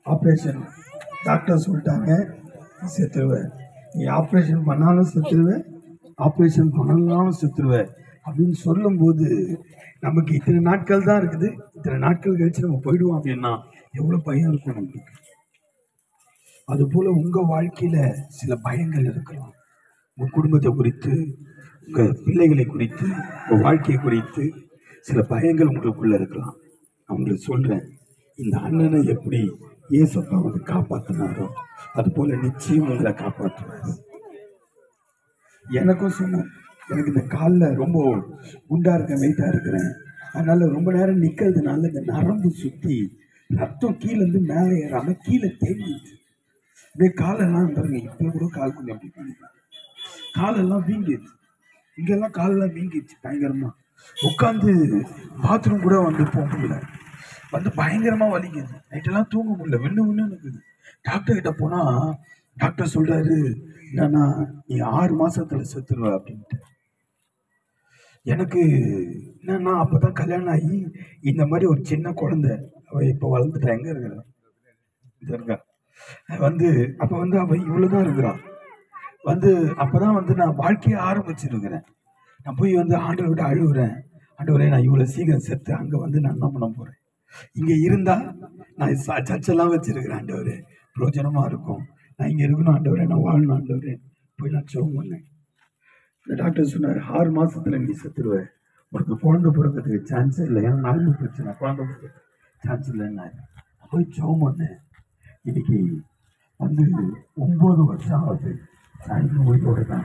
Operation doctor சொல்லிட்டாங்க நீ செத்துருவ நீ ஆப்ரேஷன் பண்ணாலும் செத்துருவ ஆப்ரேஷன் பண்ணலனாலும் செத்துருவ அப்படின்னு சொல்லும்போது நமக்கு இத்தனை நாட்கள் தான் இருக்குது இத்தனை நாட்கள் கழிச்சு நம்ம போயிடுவோம் அப்படின்னா எவ்வளோ பயம் இருக்கும் நமக்கு அதுபோல் உங்கள் வாழ்க்கையில் சில பயங்கள் இருக்கலாம் உங்கள் குடும்பத்தை குறித்து உங்கள் பிள்ளைகளை குறித்து உங்கள் வாழ்க்கையை குறித்து சில பயங்கள் உங்களுக்குள்ளே இருக்கலாம் நான் உங்களுக்கு சொல்கிறேன் இந்த அண்ணனை எப்படி ஏசப்பா வந்து காப்பாற்றினாரோ அதுபோல் நிச்சயம் உங்களை காப்பாற்றுவார் எனக்கும் சொன்னேன் எனக்கு இந்த காலில் ரொம்ப குண்டா இருக்கேன் வெயிட்டாக இருக்கிறேன் அதனால ரொம்ப நேரம் நிற்கிறதுனால இந்த நரம்பு சுற்றி ரத்தம் கீழே இருந்து மேலே ஏறாமல் கீழே தேங்கிடுச்சு அப்படியே காலெல்லாம் பாருங்க இப்போ கூட கால் கொஞ்சம் அப்படி பண்ணிக்கலாம் காலெல்லாம் வீங்கிடுச்சு இங்கெல்லாம் காலெல்லாம் வீங்கிடுச்சு பயங்கரமா உட்காந்து பாத்ரூம் கூட வந்து போக முடியல வந்து பயங்கரமா வலிக்குது நைட்டெல்லாம் தூங்க முடியல விண்ணு விண்ணு இருக்குது டாக்டர் கிட்ட போனா டாக்டர் சொல்றாரு என்னன்னா நீ ஆறு மாசத்துல செத்துருவ அப்படின்ட்டு எனக்கு என்னன்னா அப்பதான் கல்யாணம் ஆகி இந்த மாதிரி ஒரு சின்ன குழந்தை அவ இப்போ வளர்ந்துட்டா எங்க இருக்கிறா இந்த இருக்கா வந்து அப்ப வந்து அவ இவ்வளவுதான் இருக்கிறான் வந்து அப்பதான் வந்து நான் வாழ்க்கையை ஆரம்பிச்சிருக்கிறேன் நான் போய் வந்து ஆண்டவர்கிட்ட அழுகுறேன் ஆண்டவரே நான் இவ்வளவு சீக்கிரம் செத்து அங்க வந்து நான் என்ன பண்ண போறேன் இங்க இருந்தா நான் ச- சர்ச்செல்லாம் வச்சிருக்கிறேன் ஆண்டவரே பிரயோஜனமா இருக்கும் நான் இங்க இருக்கணும் ஆண்டவரே நான் வாழணும் ஆண்டவரே போய் நான் ஜெபம் பண்ணேன் இந்த டாக்டர் சொன்னார் ஆறு மாசத்துல நீ செத்துருவ உனக்கு குழந்தை பிறக்கிறதுக்கு சான்ஸே இல்லை ஏன்னா நாலு பிரச்சனை குழந்தை பிறக்க சான்ஸ் இல்லைன்னாரு நான் போய் ஜெபம் பண்ணேன் இன்னைக்கு வந்து ஒன்பது வருஷம் ஆகுது நான் இன்னும் உயிரோட தான்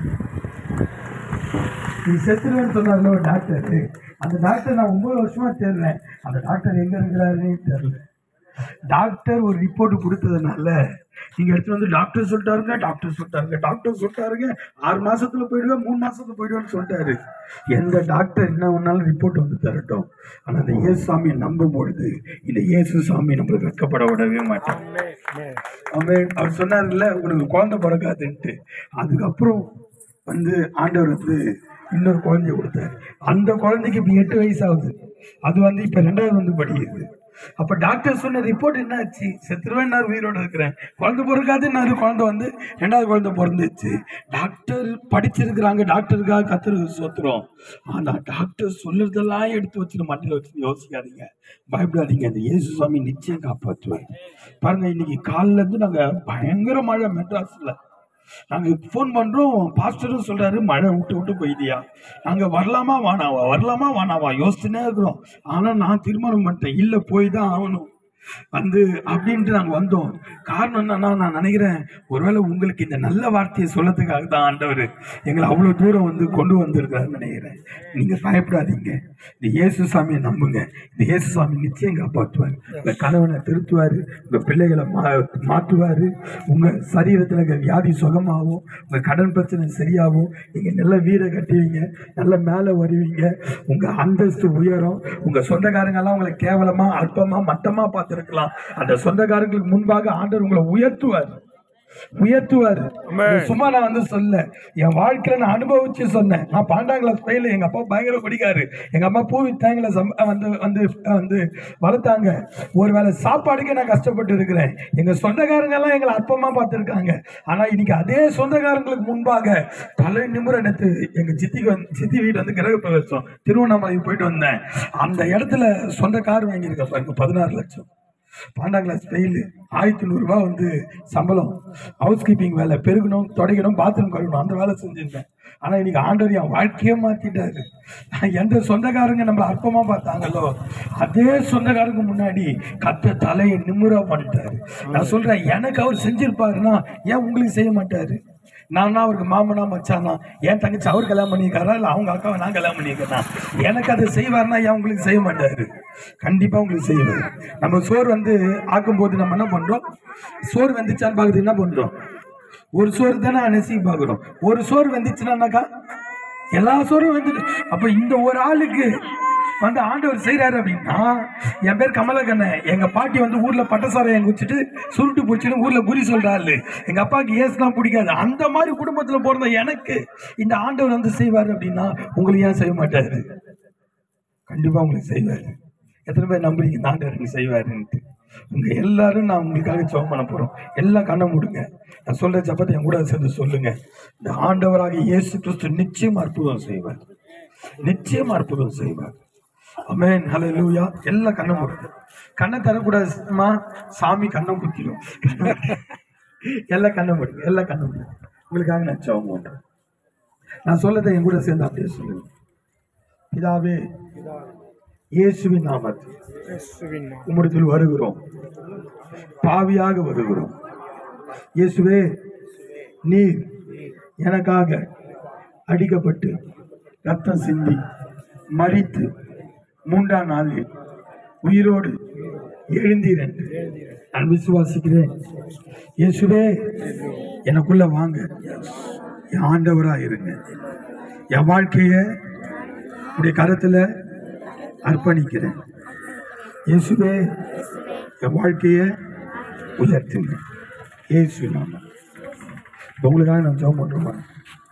நீ செத்துருவேன்னு சொன்னார்ல ஒரு டாக்டர் அந்த டாக்டர் நான் ஒன்பது வருஷமா தேடுறேன் அந்த டாக்டர் எங்க இருக்கிறாருன்னு தெரியல டாக்டர் ஒரு ரிப்போர்ட் கொடுத்ததுனால நீங்க எடுத்து வந்து டாக்டர் சொல்லிட்டாருங்க டாக்டர் சொல்லிட்டாருங்க டாக்டர் சொல்லிட்டாருங்க ஆறு மாசத்துல போயிடுவேன் மூணு மாசத்துல போயிடுவேன்னு சொல்லிட்டாரு எந்த டாக்டர் என்ன வேணாலும் ரிப்போர்ட் வந்து தரட்டும் ஆனா அந்த இயேசு சாமியை நம்பும் பொழுது இந்த இயேசு சாமி நம்மளுக்கு வெட்கப்பட விடவே மாட்டாங்க அவன் அவர் சொன்னார்ல உனக்கு குழந்தை பிறக்காதுன்ட்டு அதுக்கப்புறம் வந்து ஆண்டவர் வந்து இன்னொரு குழந்தைய கொடுத்தாரு அந்த குழந்தைக்கு இப்போ எட்டு வயசு ஆகுது அது வந்து இப்போ ரெண்டாவது வந்து படிக்குது அப்போ டாக்டர் சொன்ன ரிப்போர்ட் என்ன ஆச்சு செத்துருவேன் உயிரோட இருக்கிறேன் குழந்தை பிறக்காதுன்னாரு குழந்தை வந்து ரெண்டாவது குழந்தை பிறந்துச்சு டாக்டர் படிச்சிருக்கிறாங்க டாக்டருக்காக கத்துறது சொத்துறோம் ஆனால் டாக்டர் சொல்லுறதெல்லாம் எடுத்து வச்சுட்டு மண்ணில் வச்சு யோசிக்காதீங்க பயப்படாதீங்க அந்த இயேசு சுவாமி நிச்சயம் காப்பாற்றுவார் பாருங்க இன்னைக்கு காலைல இருந்து நாங்கள் பயங்கர மழை மெட்ராஸில் நாங்க ஃபோன் பண்றோம் பாஸ்டரும் சொல்றாரு மழை விட்டு விட்டு போயிதியா நாங்க வரலாமா வானாவா வரலாமா வானாவா யோசிச்சுனே இருக்கிறோம் ஆனா நான் தீர்மானம் பண்ணிட்டேன் இல்ல போய் தான் ஆகணும் வந்து அப்படின்ட்டு நாங்க வந்தோம் காரணம் என்னன்னா நான் நினைக்கிறேன் ஒருவேளை உங்களுக்கு இந்த நல்ல வார்த்தையை சொல்லத்துக்காக தான் ஆண்டவர் எங்களை அவ்வளவு தூரம் வந்து கொண்டு வந்திருக்காருன்னு நினைக்கிறேன் நீங்க பயப்படாதீங்க இந்த இயேசு சாமியை நம்புங்க இந்த இயேசு சாமி நிச்சயம் காப்பாற்றுவார் உங்க கணவனை திருத்துவாரு உங்க பிள்ளைகளை மா மாற்றுவாரு உங்க சரீரத்துல இருக்க வியாதி சுகமாகும் உங்க கடன் பிரச்சனை சரியாகும் நீங்க நல்ல வீடை கட்டுவீங்க நல்ல மேலே வருவீங்க உங்க அந்தஸ்து உயரும் உங்க சொந்தக்காரங்க எல்லாம் உங்களை கேவலமா அற்பமா மட்டமா பார்த்திருக்கலாம் அந்த சொந்தக்காரங்களுக்கு முன்பாக ஆண்டவர் உங்களை உயர்த்துவார் உயர்த்துவார் சும்மா நான் வந்து சொல்ல என் வாழ்க்கையில நான் அனுபவிச்சு சொன்னேன் நான் பன்னெண்டாம் கிளாஸ் பையில எங்க அப்பா பயங்கர குடிக்காரு எங்க அம்மா பூ வித்தாங்கள வந்து வந்து வந்து வளர்த்தாங்க ஒருவேளை சாப்பாடுக்கே நான் கஷ்டப்பட்டு இருக்கிறேன் எங்க சொந்தக்காரங்க எல்லாம் எங்களை அற்பமா பார்த்திருக்காங்க ஆனா இன்னைக்கு அதே சொந்தக்காரங்களுக்கு முன்பாக தலை நிமிர நேத்து எங்க சித்திக்கு வந்து சித்தி வீடு வந்து கிரக பிரவேசம் திருவண்ணாமலைக்கு போயிட்டு வந்தேன் அந்த இடத்துல சொந்த கார் வாங்கியிருக்கேன் பாருங்க பதினாறு லட்சம் பன்னெண்டாம் கிளாஸ் ஃபெயிலு ஆயிரத்தி நூறுரூவா வந்து சம்பளம் ஹவுஸ் கீப்பிங் வேலை பெருகணும் துடைக்கணும் பாத்ரூம் கழுவணும் அந்த வேலை செஞ்சிருந்தேன் ஆனால் இன்னைக்கு ஆண்டவர் என் வாழ்க்கையே மாற்றிட்டாரு எந்த சொந்தக்காரங்க நம்மளை அற்பமாக பார்த்தாங்களோ அதே சொந்தக்காரங்க முன்னாடி கத்த தலையை நிமிரா பண்ணிட்டாரு நான் சொல்கிறேன் எனக்கு அவர் செஞ்சிருப்பாருன்னா ஏன் உங்களுக்கு செய்ய மாட்டாரு நான் அவருக்கு மாமனா மச்சானா என் தங்கச்சி அவர் கல்யாணம் பண்ணியிருக்காரா இல்லை அவங்க அக்காவை நான் கல்யாணம் பண்ணியிருக்கேன் எனக்கு அதை செய்வார்னா ஏன் உங்களுக்கு செய்ய மாட்டாரு கண்டிப்பா உங்களுக்கு செய்வார் நம்ம சோறு வந்து ஆக்கும்போது நம்ம என்ன பண்றோம் சோறு வெந்துச்சான்னு பார்க்குறது என்ன பண்றோம் ஒரு சோறு தானே அனசி பார்க்குறோம் ஒரு சோறு வெந்துச்சுன்னாக்கா எல்லா சோறும் வெந்துட்டு அப்ப இந்த ஒரு ஆளுக்கு வந்து ஆண்டவர் செய்றாரு அப்படின்னா என் பேர் கமலக்கண்ணன் எங்க பாட்டி வந்து ஊர்ல பட்டசாரையம் குடிச்சிட்டு சுருட்டு பிடிச்சிட்டு ஊர்ல குறி சொல்றாரு எங்க அப்பாவுக்கு ஏசுலாம் பிடிக்காது அந்த மாதிரி குடும்பத்துல பிறந்த எனக்கு இந்த ஆண்டவர் வந்து செய்வாரு அப்படின்னா உங்களுக்கு ஏன் செய்ய மாட்டாரு கண்டிப்பா உங்களுக்கு செய்வாரு எத்தனை பேர் நம்புறீங்க இந்த ஆண்டவர் எனக்கு செய்வாருன்ட்டு உங்க எல்லாரும் நான் உங்களுக்காக ஜெபம் பண்ண போறோம் எல்லாம் கண்ணை மூடுங்க நான் சொல்ற ஜபத்தை என் கூட சேர்ந்து சொல்லுங்க இந்த ஆண்டவராக இயேசு கிறிஸ்து நிச்சயம் அற்புதம் செய்வார் நிச்சயம் அற்புதம் செய்வார் அமேன் ஹalleluya எல்லாம் கண்ணை மூடுங்க கண்ணை தரக்கூடாதுமா சாமி கண்ணை குத்திடும் எல்லாம் கண்ணை மூடுங்க எல்லாம் கண்ணை மூடுங்க உங்களுக்காக நான் ஜெபம் பண்றேன் நான் சொல்லதை என் கூட சேர்ந்து அப்படியே சொல்லுங்க பிதாவே இயேசுவின் நாமத்தில் இயேசுவின் நாமம். உம்மிடத்தில் வருகிறோம் பாவியாக வருகிறோம் இயேசுவே நீர் எனக்காக அடிக்கப்பட்டு ரத்தம் சிந்தி மரித்து மூன்றாம் நாளில் உயிரோடு எழுந்தீர் என்று நான் விசுவாசிக்கிறேன் இயேசுவே எனக்குள்ள வாங்க என் ஆண்டவரா இருங்க என் வாழ்க்கைய உடைய கரத்துல அர்ப்பணிக்கிறேன் இயேசுவே என் வாழ்க்கையை உயர்த்துங்க இயேசு நாம உங்களுக்காக நான் ஜெபம் பண்ணுறோம்